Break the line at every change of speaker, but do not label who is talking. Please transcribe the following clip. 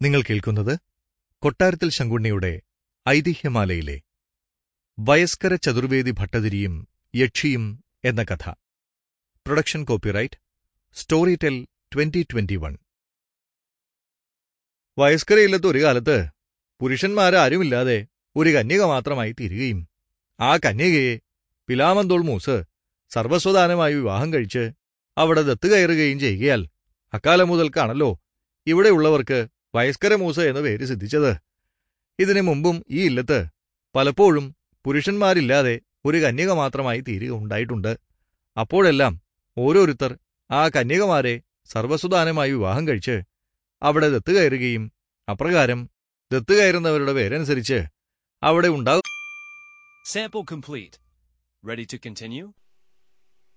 നിങ്ങൾ കേൾക്കുന്നത് കൊട്ടാരത്തിൽ ശങ്കുണ്ണിയുടെ ഐതിഹ്യമാലയിലെ വയസ്കര ചതുർവേദി ഭട്ടതിരിയും യക്ഷിയും എന്ന കഥ production copyright Storytel twenty twenty one വയസ്കരയില്ലത്ത് ഒരു കാലത്ത് പുരുഷന്മാരാരുമില്ലാതെ ഒരു കന്യക മാത്രമായി തീരുകയും ആ കന്യകയെ പിലാമന്തോൾ മൂസ് സർവസ്വദാനമായി വിവാഹം കഴിച്ച് അവിടെ ദത്ത് കയറുകയും ചെയ്യുകയാൽ അക്കാലം മുതൽക്കാണല്ലോ ഇവിടെയുള്ളവർക്ക് വയസ്കര മൂസ എന്ന പേര് സിദ്ധിച്ചത് ഇതിനു മുമ്പും ഈ ഇല്ലത്ത് പലപ്പോഴും പുരുഷന്മാരില്ലാതെ ഒരു കന്യക മാത്രമായി തീരുക ഉണ്ടായിട്ടുണ്ട് അപ്പോഴെല്ലാം ഓരോരുത്തർ ആ കന്യകമാരെ സർവസ്വദാനമായി വിവാഹം കഴിച്ച് അവിടെ ദത്ത് കയറുകയും അപ്രകാരം ദത്ത് കയറുന്നവരുടെ പേരനുസരിച്ച് അവിടെ ഉണ്ടാകും
Sample complete. Ready to continue?